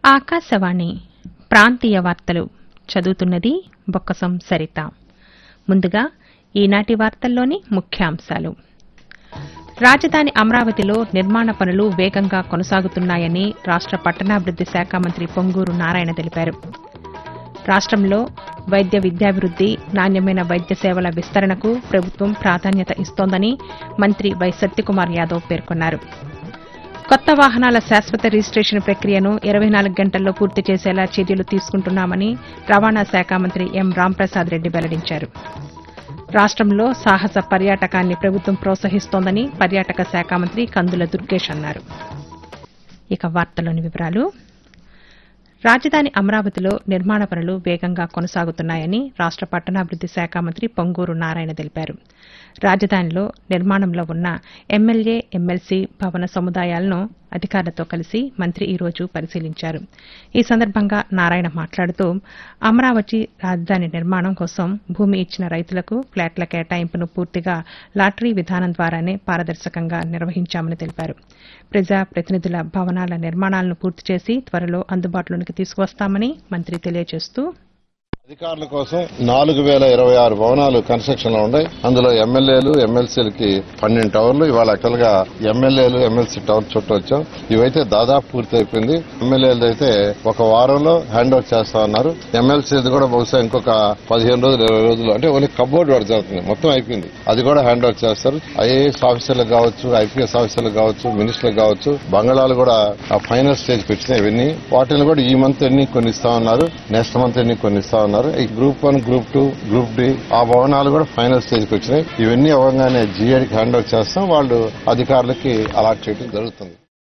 ఆకాశవాణి ప్రాంతీయ వార్తలు చదువుతున్నది బొక్కసం సరిత ముందుగా ఈనాటి వార్తల్లోని ముఖ్యాంశాలు రాజధాని అమరావతిలో నిర్మాణ పనులు వేగంగా కొనసాగుతున్నాయని రాష్ట పట్టణాభివృద్ది శాఖ మంత్రి పొంగూరు నారాయణ తెలిపారు రాష్టంలో వైద్య విద్యాభివృద్ది నాణ్యమైన వైద్య సేవల విస్తరణకు ప్రభుత్వం ప్రాధాన్యత ఇస్తోందని మంత్రి వై సత్యకుమార్ యాదవ్ పేర్కొన్నారు కొత్త వాహనాల శాశ్వత రిజిస్టేషన్ ప్రక్రియను ఇరవై నాలుగు గంటల్లో పూర్తి చేసేలా చర్యలు తీసుకుంటున్నామని రవాణా శాఖ మంత్రి ఎం రాంప్రసాద్ రెడ్డి వెల్లడించారు రాష్టంలో సాహస పర్యాటకాన్ని ప్రభుత్వం ప్రోత్సహిస్తోందని పర్యాటక శాఖ మంత్రి కందుల దుర్గేష్ అన్నారు ఇక వార్తలోని వివరాలు రాజధాని అమరావతిలో నిర్మాణ పనులు వేగంగా కొనసాగుతున్నాయని రాష్ట పట్టణాభివృద్ది శాఖ మంత్రి పొంగూరు నారాయణ తెలిపారు రాజధానిలో నిర్మాణంలో ఉన్న ఎమ్మెల్యే ఎమ్మెల్సీ భవన సముదాయాలను అధికారులతో కలిసి మంత్రి ఈ రోజు పరిశీలించారు ఈ సందర్భంగా నారాయణ మాట్లాడుతూ అమరావతి రాజధాని నిర్మాణం కోసం భూమి ఇచ్చిన రైతులకు ఫ్లాట్ల కేటాయింపును పూర్తిగా లాటరీ విధానం ద్వారానే పారదర్శకంగా నిర్వహించామని తెలిపారు ప్రజా ప్రతినిధుల భవనాల నిర్మాణాలను పూర్తి చేసి త్వరలో అందుబాటులోనికి తీసుకువస్తామని మంత్రి తెలియజేస్తూ అధికారుల కోసం నాలుగు వేల ఇరవై ఆరు భవనాలు కన్స్ట్రక్షన్ లో ఉన్నాయి అందులో ఎమ్మెల్యేలు ఎమ్మెల్సీలకి పన్నెండు టవర్లు ఇవాళ యాక్చువల్ గా ఎమ్మెల్యేలు ఎమ్మెల్సీ టవర్ చుట్టూ వచ్చాం ఇవైతే దాదాపు పూర్తి అయిపోయింది ఎమ్మెల్యేలు అయితే ఒక వారంలో హ్యాండ్ ఓవర్ చేస్తా ఉన్నారు ఎమ్మెల్సీది కూడా బహుశా ఇంకొక పదిహేను రోజులు ఇరవై రోజులు అంటే ఓన్లీ కబోర్డ్ వర్క్ జరుగుతుంది మొత్తం అయిపోయింది అది కూడా హ్యాండ్ ఓవర్ చేస్తారు ఐఏఎస్ ఆఫీసర్లకు కావచ్చు ఐపీఎస్ ఆఫీసర్లకు కావచ్చు మినిస్టర్లకు కావచ్చు బంగాళాలు కూడా ఆ ఫైనల్ స్టేజ్ వచ్చినాయి ఇవన్నీ వాటిని కూడా ఈ మంత్ ఎన్ని కొన్ని ఇస్తా ఉన్నారు నెక్స్ట్ మంత్ ఎన్ని కొన్ని ఇస్తా ఉన్నారు ఈ group one group two group D ఆ భవనాలు కూడా ఫైనల్ స్టేజ్ కి వచ్చినాయి ఇవన్నీ అవ్వగానే జిఐడికి హ్యాండ్ ఓవర్ చేస్తాం వాళ్ళు అధికారులకి అలాట్ చేయడం జరుగుతుంది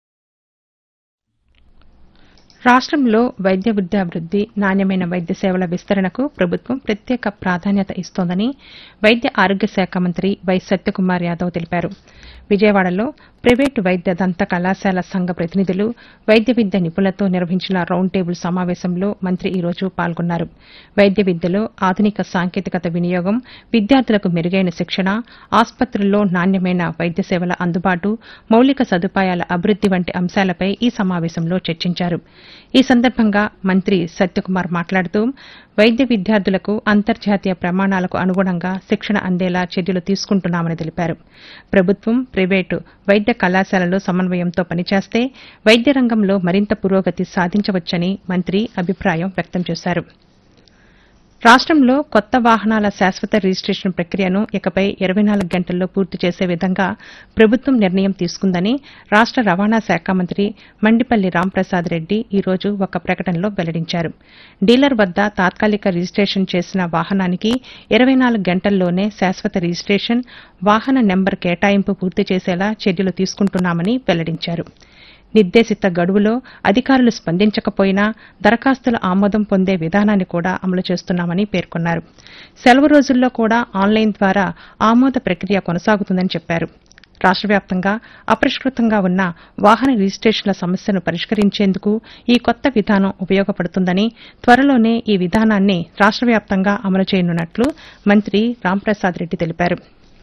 రాష్టంలో వైద్య విద్యాభివృద్ది నాణ్యమైన వైద్య సేవల విస్తరణకు ప్రభుత్వం ప్రత్యేక ప్రాధాన్యత ఇస్తోందని వైద్య ఆరోగ్య శాఖ మంత్రి వై సత్యకుమార్ యాదవ్ తెలిపారు విజయవాడలో ప్రైవేటు వైద్య దంత కళాశాల సంఘ ప్రతినిధులు వైద్య విద్య నిపుణులతో నిర్వహించిన రౌండ్ టేబుల్ సమావేశంలో మంత్రి ఈ రోజు పాల్గొన్నారు వైద్య విద్యలో ఆధునిక సాంకేతికత వినియోగం విద్యార్థులకు మెరుగైన శిక్షణ ఆసుపత్రుల్లో నాణ్యమైన వైద్య సేవల అందుబాటు మౌలిక సదుపాయాల అభివృద్ది వంటి అంశాలపై ఈ సమావేశంలో చర్చించారు ఈ సందర్భంగా మంత్రి సత్యకుమార్ మాట్లాడుతూ వైద్య విద్యార్థులకు అంతర్జాతీయ ప్రమాణాలకు అనుగుణంగా శిక్షణ అందేలా చర్యలు తీసుకుంటున్నామని తెలిపారు ప్రభుత్వం ప్రైవేటు వైద్య కళాశాలలు సమన్వయంతో పనిచేస్తే వైద్య రంగంలో మరింత పురోగతి సాధించవచ్చని మంత్రి అభిప్రాయం వ్యక్తం చేశారు రాష్టంలో కొత్త వాహనాల శాశ్వత రిజిస్టేషన్ ప్రక్రియను ఇకపై ఇరవై నాలుగు గంటల్లో పూర్తి చేసే విధంగా ప్రభుత్వం నిర్ణయం తీసుకుందని రాష్ట రవాణా శాఖ మంత్రి మండిపల్లి రాంప్రసాద్ రెడ్డి ఈ రోజు ఒక ప్రకటనలో వెల్లడించారు డీలర్ వద్ద తాత్కాలిక రిజిస్టేషన్ చేసిన వాహనానికి ఇరవై నాలుగు గంటల్లోనే శాశ్వత రిజిస్టేషన్ వాహన నెంబర్ కేటాయింపు పూర్తి చేసేలా చర్యలు తీసుకుంటున్నామని వెల్లడించారు నిర్దేశిత గడువులో అధికారులు స్పందించకపోయినా దరఖాస్తుల ఆమోదం పొందే విధానాన్ని కూడా అమలు చేస్తున్నామని పేర్కొన్నారు సెలవు రోజుల్లో కూడా ఆన్లైన్ ద్వారా ఆమోద ప్రక్రియ కొనసాగుతుందని చెప్పారు రాష్ట వ్యాప్తంగా అపరిష్కృతంగా ఉన్న వాహన రిజిస్టేషన్ల సమస్యను పరిష్కరించేందుకు ఈ కొత్త విధానం ఉపయోగపడుతుందని త్వరలోనే ఈ విధానాన్ని రాష్ట వ్యాప్తంగా అమలు చేయనున్నట్లు మంత్రి రాంప్రసాద్ రెడ్డి తెలిపారు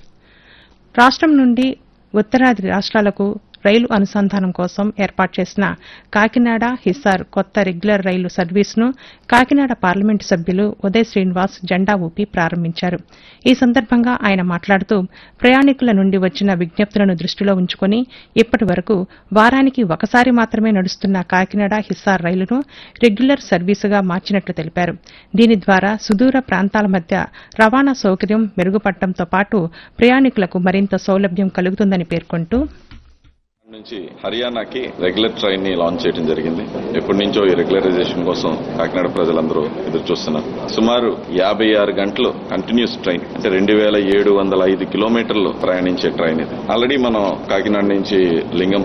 రాష్టం నుండి ఉత్తరాది రాష్ట్రాలకు రైలు అనుసంధానం కోసం ఏర్పాటు చేసిన కాకినాడ హిస్సార్ కొత్త రెగ్యులర్ రైలు సర్వీసును కాకినాడ పార్లమెంటు సభ్యులు ఉదయ్ శ్రీనివాస్ జెండా ఊపి ప్రారంభించారు ఈ సందర్భంగా ఆయన మాట్లాడుతూ ప్రయాణికుల నుండి వచ్చిన విజ్ఞప్తులను దృష్టిలో ఉంచుకుని ఇప్పటి వరకు వారానికి ఒకసారి మాత్రమే నడుస్తున్న కాకినాడ హిస్సార్ రైలును రెగ్యులర్ సర్వీసుగా మార్చినట్లు తెలిపారు దీని ద్వారా సుదూర ప్రాంతాల మధ్య రవాణా సౌకర్యం మెరుగుపడటంతో పాటు ప్రయాణికులకు మరింత సౌలభ్యం కలుగుతుందని పేర్కొంటూ నుంచి హర్యానాకి రెగ్యులర్ ట్రైన్ ని లాంచ్ చేయడం జరిగింది ఎప్పటి నుంచో ఈ రెగ్యులరైజేషన్ కోసం కాకినాడ ప్రజలందరూ ఎదురు చూస్తున్నారు సుమారు యాభై ఆరు గంటలు కంటిన్యూస్ ట్రైన్ అంటే రెండు వేల ఏడు వందల ఐదు కిలోమీటర్లు ప్రయాణించే ట్రైన్ ఇది ఆల్రెడీ మనం కాకినాడ నుంచి లింగం